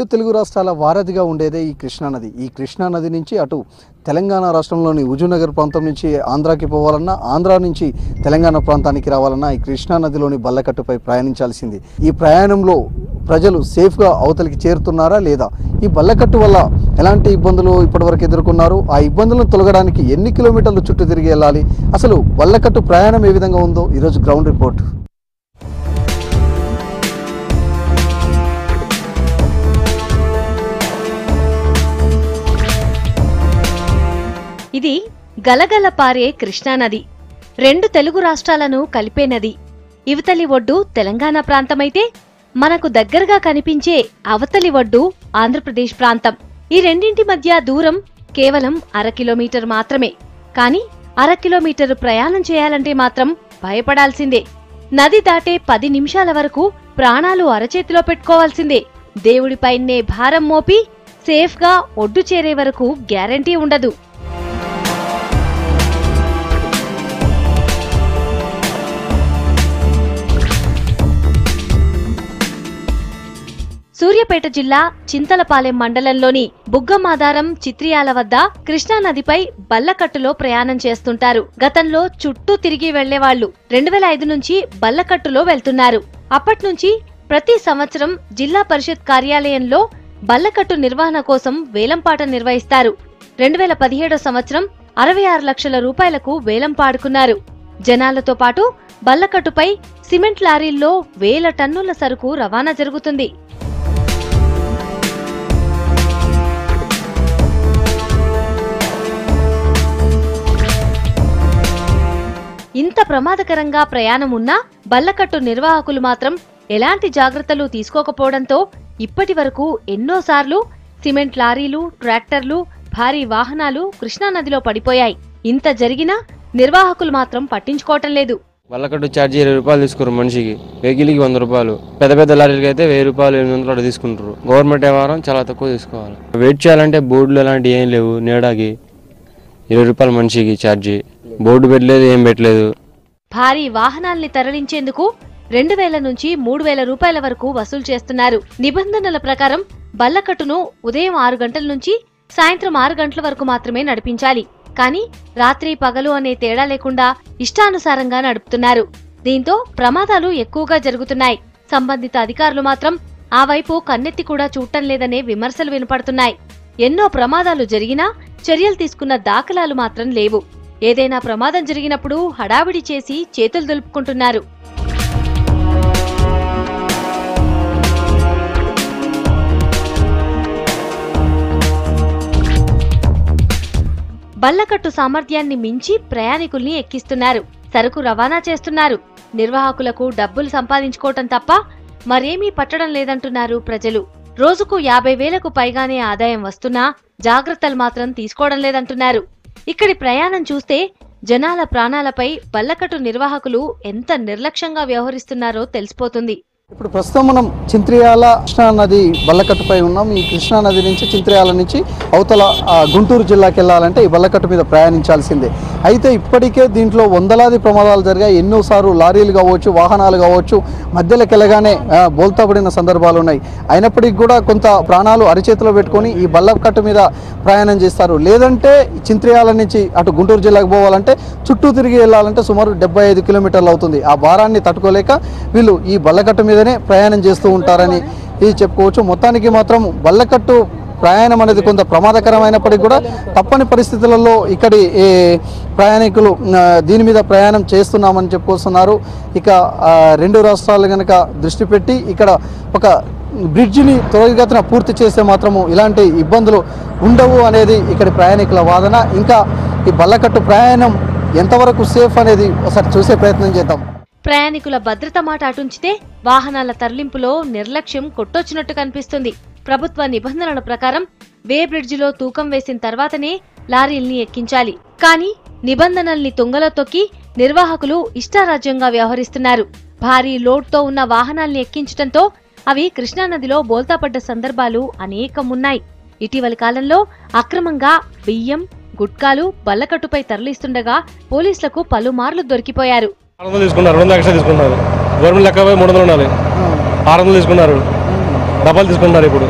రెండు తెలుగు రాష్ట్రాల వారధిగా ఉండేదే ఈ కృష్ణానది ఈ కృష్ణానది నుంచి అటు తెలంగాణ రాష్ట్రంలోని హుజూర్నగర్ ప్రాంతం నుంచి ఆంధ్రాకి పోవాలన్నా ఆంధ్ర నుంచి తెలంగాణ ప్రాంతానికి రావాలన్నా ఈ కృష్ణానదిలోని బల్లకట్టుపై ప్రయాణించాల్సింది ఈ ప్రయాణంలో ప్రజలు సేఫ్గా అవతలికి చేరుతున్నారా లేదా ఈ బల్లకట్టు వల్ల ఎలాంటి ఇబ్బందులు ఇప్పటివరకు ఎదుర్కొన్నారు ఆ ఇబ్బందులను తొలగడానికి ఎన్ని కిలోమీటర్లు చుట్టూ తిరిగి వెళ్ళాలి అసలు బల్లకట్టు ప్రయాణం ఏ విధంగా ఉందో ఈరోజు గ్రౌండ్ రిపోర్ట్ ఇది గలగల పారే కృష్ణానది రెండు తెలుగు రాష్ట్రాలను కలిపే నది ఇవతలి ఒడ్డు తెలంగాణ ప్రాంతమైతే మనకు దగ్గరగా కనిపించే అవతలి ఒడ్డు ఆంధ్రప్రదేశ్ ప్రాంతం ఈ రెండింటి మధ్య దూరం కేవలం అర కిలోమీటర్ మాత్రమే కాని అర కిలోమీటర్ ప్రయాణం చేయాలంటే మాత్రం భయపడాల్సిందే నది దాటే పది నిమిషాల వరకు ప్రాణాలు అరచేతిలో పెట్టుకోవాల్సిందే దేవుడిపైనే భారం మోపి సేఫ్గా ఒడ్డు చేరే వరకు గ్యారంటీ ఉండదు సూర్యాపేట జిల్లా చింతలపాలెం మండలంలోని బుగ్గమాదారం చిత్రియాల వద్ద కృష్ణానదిపై బల్లకట్టులో ప్రయాణం చేస్తుంటారు గతంలో చుట్టూ తిరిగి వెళ్లేవాళ్లు రెండు వేల ఐదు నుంచి బల్లకట్టులో వెళ్తున్నారు అప్పట్నుంచి ప్రతి సంవత్సరం జిల్లా పరిషత్ కార్యాలయంలో బల్లకట్టు నిర్వహణ కోసం వేలంపాట నిర్వహిస్తారు రెండు వేల పదిహేడో సంవత్సరం అరవై ఆరు లక్షల రూపాయలకు వేలం పాడుకున్నారు జనాలతో పాటు బల్లకట్టుపై సిమెంట్ లారీల్లో వేల టన్నుల సరుకు రవాణా జరుగుతుంది ఇంత ప్రమాదకరంగా ప్రయాణం ఉన్నా బల్లకట్టు నిర్వాహకులు మాత్రం ఎలాంటి జాగ్రత్తలు తీసుకోకపోవడంతో ఇప్పటి వరకు ఎన్నోసార్లు సిమెంట్ లారీలు ట్రాక్టర్లు భారీ వాహనాలు కృష్ణానదిలో పడిపోయాయి ఇంత జరిగినా నిర్వాహకులు మాత్రం పట్టించుకోవటం లేదు వల్లకట్టు ఛార్జీ ఇరవై రూపాయలు తీసుకున్నారు మనిషికి వెహికల్కి వంద రూపాయలు పెద్ద పెద్ద లారీలకి అయితే వెయ్యి రూపాయలు ఎనిమిది వందలు అట్లా తీసుకుంటారు గవర్నమెంట్ వ్యవహారం చాలా తక్కువ తీసుకోవాలి వెయిట్ చేయాలంటే బోర్డులు అలాంటివి ఏం లేవు నీడకి ఇరవై రూపాయలు మనిషికి ఛార్జీ బోర్డు పెట్టలేదు ఏం పెట్టలేదు భారీ వాహనాల్ని తరలించేందుకు రెండు వేల నుంచి మూడు వేల రూపాయల వరకు వసూలు చేస్తున్నారు నిబంధనల ప్రకారం బల్లకట్టును ఉదయం ఆరు గంటల నుంచి సాయంత్రం ఆరు గంటల వరకు మాత్రమే నడిపించాలి కానీ రాత్రి పగలు అనే తేడా లేకుండా ఇష్టానుసారంగా నడుపుతున్నారు దీంతో ప్రమాదాలు ఎక్కువగా జరుగుతున్నాయి సంబంధిత అధికారులు మాత్రం ఆ వైపు కన్నెత్తి కూడా చూడటం లేదనే విమర్శలు వినపడుతున్నాయి ఎన్నో ప్రమాదాలు జరిగినా చర్యలు తీసుకున్న దాఖలాలు మాత్రం లేవు ఏదైనా ప్రమాదం జరిగినప్పుడు హడావిడి చేసి చేతులు దులుపుకుంటున్నారు బల్లకట్టు సామర్థ్యాన్ని మించి ప్రయాణికుల్ని ఎక్కిస్తున్నారు సరుకు రవాణా చేస్తున్నారు నిర్వాహకులకు డబ్బులు సంపాదించుకోవటం తప్ప మరేమీ పట్టడం లేదంటున్నారు ప్రజలు రోజుకు యాభై వేలకు పైగానే ఆదాయం వస్తున్నా జాగ్రత్తలు మాత్రం తీసుకోవడం లేదంటున్నారు ఇక్కడి ప్రయాణం చూస్తే జనాల ప్రాణాలపై బల్లకట్టు నిర్వాహకులు ఎంత నిర్లక్ష్యంగా వ్యవహరిస్తున్నారో తెలిసిపోతుంది ఇప్పుడు ప్రస్తుతం మనం చింత్రియాల కృష్ణా నది బల్లకట్టుపై ఉన్నాం ఈ కృష్ణా నది నుంచి చింత్రియాల నుంచి అవతల ఆ, గుంటూరు జిల్లాకి వెళ్ళాలంటే ఈ బల్లకట్టు మీద ప్రయాణించాల్సిందే అయితే ఇప్పటికే దీంట్లో వందలాది ప్రమాదాలు జరిగాయి ఎన్నోసార్లు లారీలు కావచ్చు వాహనాలు కావచ్చు మధ్యలోకి వెళ్ళగానే ఆ, బోల్తాపడిన సందర్భాలు ఉన్నాయి అయినప్పటికీ కూడా కొంత ప్రాణాలు అరిచేతిలో పెట్టుకొని ఈ బల్లకట్టు మీద ప్రయాణం చేస్తారు లేదంటే చింత్రియాల నుంచి అటు గుంటూరు జిల్లాకు పోవాలంటే చుట్టూ తిరిగి వెళ్ళాలంటే సుమారు డెబ్బై ఐదు కిలోమీటర్లు అవుతుంది ఆ భారాన్ని తట్టుకోలేక వీళ్ళు ఈ బల్లకట్టు మీదనే ప్రయాణం చేస్తూ ఉంటారని ఇది చెప్పుకోవచ్చు మొత్తానికి మాత్రం బల్లకట్టు ప్రయాణం అనేది కొంత ప్రమాదకరమైనప్పటికీ కూడా తప్పని పరిస్థితులలో ఇక్కడి ఈ ప్రయాణికులు ఆ, దీని మీద ప్రయాణం చేస్తున్నామని చెప్పుకొస్తున్నారు ఇక ఆ, రెండు రాష్ట్రాలు కనుక దృష్టి పెట్టి ఇక్కడ ఒక బ్రిడ్జిని త్వరితగతిన పూర్తి చేస్తే మాత్రము ఇలాంటి ఇబ్బందులు ఉండవు అనేది ఇక్కడి ప్రయాణికుల వాదన ఇంకా ఈ బల్లకట్టు ప్రయాణం ఎంతవరకు సేఫ్ అనేది ఒకసారి చూసే ప్రయత్నం చేద్దాం ప్రయాణికుల భద్రత మాట అటుంచితే వాహనాల తరలింపులో నిర్లక్ష్యం కొట్టొచ్చినట్టు కనిపిస్తుంది ప్రభుత్వ నిబంధనల ప్రకారం వే బ్రిడ్జిలో తూకం వేసిన తర్వాతనే లారీల్ని ఎక్కించాలి కానీ నిబంధనల్ని తుంగలో తొక్కి నిర్వాహకులు ఇష్టారాజ్యంగా వ్యవహరిస్తున్నారు భారీ లోడ్తో ఉన్న వాహనాల్ని ఎక్కించటంతో అవి కృష్ణానదిలో బోల్తాపడ్డ సందర్భాలు అనేకం ఉన్నాయి ఇటీవలి కాలంలో అక్రమంగా బియ్యం గుట్కాలు బల్లకట్టుపై తరలిస్తుండగా పోలీసులకు పలుమార్లు దొరికిపోయారు ఆరు వందలు తీసుకున్నారు రెండు లక్షలు తీసుకున్నారు గవర్నమెంట్ లెక్క పోయి మూడు వందలు ఉండాలి ఆరు వందలు తీసుకున్నారు డబ్బాలు తీసుకున్నారు ఇప్పుడు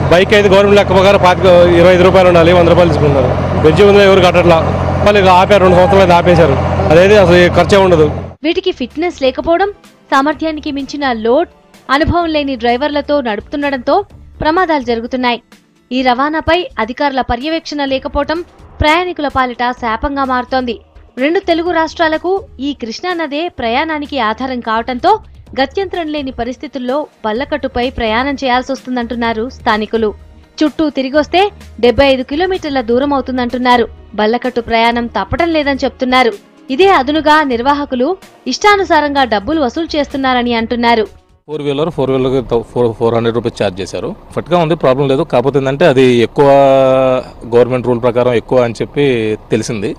బైక్ అయితే గవర్నమెంట్ లెక్క ప్రకారం పాతిక ఇరవై ఐదు రూపాయలు ఉండాలి వంద రూపాయలు తీసుకుంటున్నారు బ్రిడ్జి ముందు ఎవరు కట్టట్లా వాళ్ళు ఇక ఆపారు రెండు సంవత్సరాలు అయితే ఆపేశారు అదైతే అసలు ఏ ఖర్చే ఉండదు వీటికి ఫిట్నెస్ లేకపోవడం సామర్థ్యానికి మించిన లోడ్ అనుభవం లేని డ్రైవర్లతో నడుపుతుండటంతో ప్రమాదాలు జరుగుతున్నాయి ఈ రవాణాపై అధికారుల పర్యవేక్షణ లేకపోవటం ప్రయాణికుల పాలిట శాపంగా మారుతోంది రెండు తెలుగు రాష్ట్రాలకు ఈ కృష్ణానదే ప్రయాణానికి ఆధారం కావటంతో గత్యంతరం లేని పరిస్థితుల్లో బల్లకట్టుపై ప్రయాణం చేయాల్సొస్తుందంటున్నారు స్థానికులు చుట్టూ తిరిగొస్తే డెబ్బై ఐదు కిలోమీటర్ల దూరం అవుతుందంటున్నారు బల్లకట్టు ప్రయాణం తప్పడం లేదని చెప్తున్నారు ఇదే అదునుగా నిర్వాహకులు ఇష్టానుసారంగా డబ్బులు వసూలు చేస్తున్నారని అంటున్నారు four wheeler four wheeler four four hundred rupees charge చేశారు ఫట్గా ఉంది ప్రాబ్లం లేదు కాకపోతే ఏంటంటే అది ఎక్కువ గవర్నమెంట్ రూల్ ప్రకారం ఎక్కువ అని చెప్పి తెలిసింది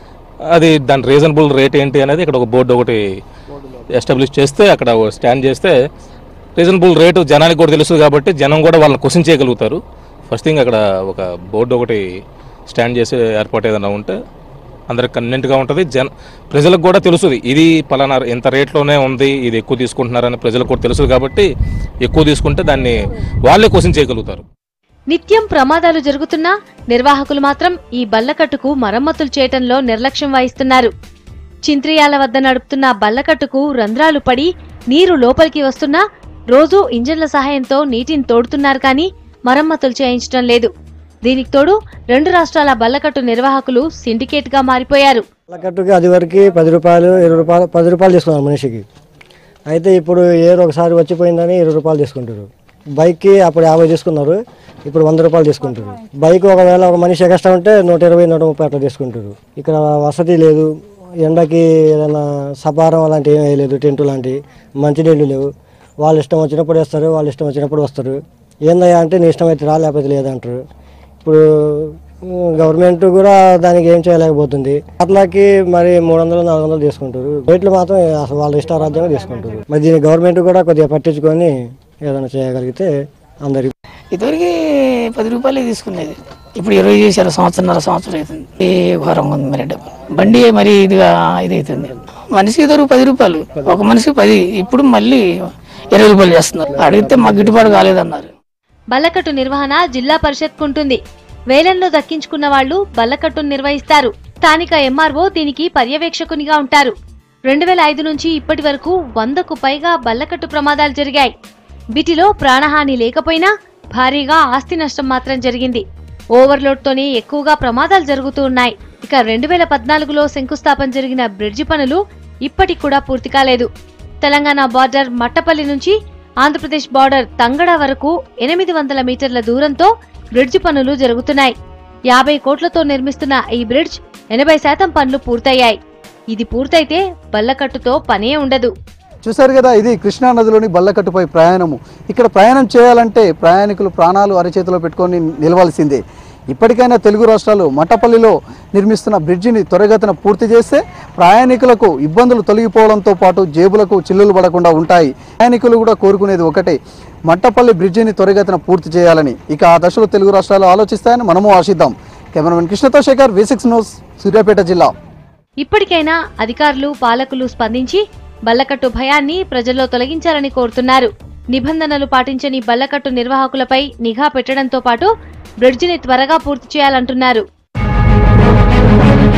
అది దాని రీజనబుల్ రేట్ ఏంటి అనేది ఇక్కడ ఒక బోర్డు ఒకటి ఎస్టాబ్లిష్ చేస్తే అక్కడ స్టాండ్ చేస్తే రీజనబుల్ రేటు జనానికి కూడా తెలుసు కాబట్టి జనం కూడా వాళ్ళని క్వశ్చన్ చేయగలుగుతారు ఫస్ట్ థింగ్ అక్కడ ఒక బోర్డు ఒకటి స్టాండ్ చేసే ఏర్పాటు ఏదైనా ఉంటే అందరికి కన్వీనెంట్గా ఉంటుంది జన ప్రజలకు కూడా తెలుస్తుంది ఇది పలానా ఇంత రేట్లోనే ఉంది ఇది ఎక్కువ తీసుకుంటున్నారని ప్రజలకు కూడా తెలుసు కాబట్టి ఎక్కువ తీసుకుంటే దాన్ని వాళ్ళే క్వశ్చన్ చేయగలుగుతారు నిత్యం ప్రమాదాలు జరుగుతున్నా నిర్వాహకులు మాత్రం ఈ బల్లకట్టుకు మరమ్మతులు చేయటంలో నిర్లక్ష్యం వహిస్తున్నారు చింత్రియాల వద్ద నడుపుతున్న బల్లకట్టుకు రంధ్రాలు పడి నీరు లోపలికి వస్తున్నా రోజూ ఇంజన్ల సహాయంతో నీటిని తోడుతున్నారు కానీ మరమ్మతులు చేయించడం లేదు దీనికి తోడు రెండు రాష్ట్రాల బల్లకట్టు నిర్వాహకులు సిండికేట్ గా మారిపోయారు కట్టుకి అది వరకు పది రూపాయలు ఇరవై రూపాయలు పది రూపాయలు తీసుకున్నారు మనిషికి అయితే ఇప్పుడు ఏదో ఒకసారి వచ్చిపోయిందని ఇరవై రూపాయలు తీసుకుంటారు బైక్కి అప్పుడు యాభై తీసుకున్నారు ఇప్పుడు వంద రూపాయలు తీసుకుంటారు బైక్ ఒకవేళ ఒక మనిషి ఎక్స్ట్రా ఉంటే నూట ఇరవై నూట ముప్పై అట్లా తీసుకుంటారు ఇక్కడ వసతి లేదు ఎండకి ఏదైనా సపారం అలాంటివి ఏమీ వేయలేదు టెంట్ లాంటివి మంచినీళ్ళు లేవు వాళ్ళు ఇష్టం వచ్చినప్పుడు వేస్తారు వాళ్ళు ఇష్టం వచ్చినప్పుడు వస్తారు ఏందయ్యా అంటే నీ ఇష్టం అయితే రా లేకపోతే లేదంటారు ఇప్పుడు ఉమ్, గవర్నమెంట్ కూడా దానికి ఏం చేయలేకపోతుంది అట్లాకి మరి మూడు వందలు నాలుగు వందలు తీసుకుంటారు రేట్లు మాత్రం అసలు వాళ్ళ ఇష్టారాజ్యంగా తీసుకుంటారు మరి దీన్ని గవర్నమెంట్ కూడా కొద్దిగా పట్టించుకొని ఏదైనా చేయగలిగితే అందరికి ఇదివరకు పది రూపాయలే తీసుకునేది ఇప్పుడు ఇరవై చేశారు సంవత్సరంన్నర సంవత్సరం అవుతుంది ఏ ఘోరంగా ఉంది మరి డబ్బు బండి మరి ఇదిగా ఇది అవుతుంది మనిషికి ఇదివరకు పది రూపాయలు ఒక మనిషికి పది ఇప్పుడు మళ్ళీ ఇరవై రూపాయలు చేస్తున్నారు అడిగితే మాకు గిట్టుబాటు కాలేదన్నారు బల్లకట్టు నిర్వహణ జిల్లా పరిషత్ కుంటుంది వేలంలో దక్కించుకున్న వాళ్లు బల్లకట్టును నిర్వహిస్తారు స్థానిక ఎంఆర్ఓ దీనికి పర్యవేక్షకునిగా ఉంటారు రెండు వేల ఐదు నుంచి ఇప్పటి వరకు వందకు పైగా బల్లకట్టు ప్రమాదాలు జరిగాయి వీటిలో ప్రాణహాని లేకపోయినా భారీగా ఆస్తి నష్టం మాత్రం జరిగింది ఓవర్లోడ్తోనే ఎక్కువగా ప్రమాదాలు జరుగుతూ ఉన్నాయి ఇక రెండు వేల పద్నాలుగులో శంకుస్థాపన జరిగిన బ్రిడ్జి పనులు ఇప్పటికి కూడా పూర్తి కాలేదు తెలంగాణ బార్డర్ మట్టపల్లి నుంచి ఆంధ్రప్రదేశ్ బార్డర్ తంగడ వరకు ఎనిమిది వందల మీటర్ల దూరంతో బ్రిడ్జి పనులు జరుగుతున్నాయి యాభై కోట్లతో నిర్మిస్తున్న ఈ బ్రిడ్జ్ ఎనభై శాతం పనులు పూర్తయ్యాయి ఇది పూర్తయితే బల్లకట్టుతో పనే ఉండదు చూశారు కదా ఇది కృష్ణా నదిలోని బల్లకట్టుపై ప్రయాణము ఇక్కడ ప్రయాణం చేయాలంటే ప్రయాణికులు ప్రాణాలు అరచేతిలో పెట్టుకొని నిలవాల్సిందే ఇప్పటికైనా తెలుగు రాష్ట్రాలు మట్టపల్లిలో నిర్మిస్తున్న బ్రిడ్జిని త్వరగతిన పూర్తి చేస్తే ప్రయాణికులకు ఇబ్బందులు తొలగిపోవడంతో పాటు జేబులకు చిల్లులు పడకుండా ఉంటాయి ప్రయాణికులు కూడా కోరుకునేది ఒకటే మట్టపల్లి బ్రిడ్జిని త్వరగతిన పూర్తి చేయాలని ఇక ఆ దశలో తెలుగు రాష్ట్రాలు ఆలోచిస్తాయని మనము ఆశిద్దాం కెమెరామెన్ కృష్ణతో Shekhar V six news Suryapet జిల్లా ఇప్పటికైనా అధికారులు పాలకులు స్పందించి బల్లకట్టు భయాన్ని ప్రజల్లో తొలగించాలని కోరుతున్నారు నిబంధనలు పాటించని బల్లకట్టు నిర్వాహకులపై నిఘా పెట్టడంతో పాటు బ్రిడ్జిని త్వరగా పూర్తి చేయాలంటున్నారు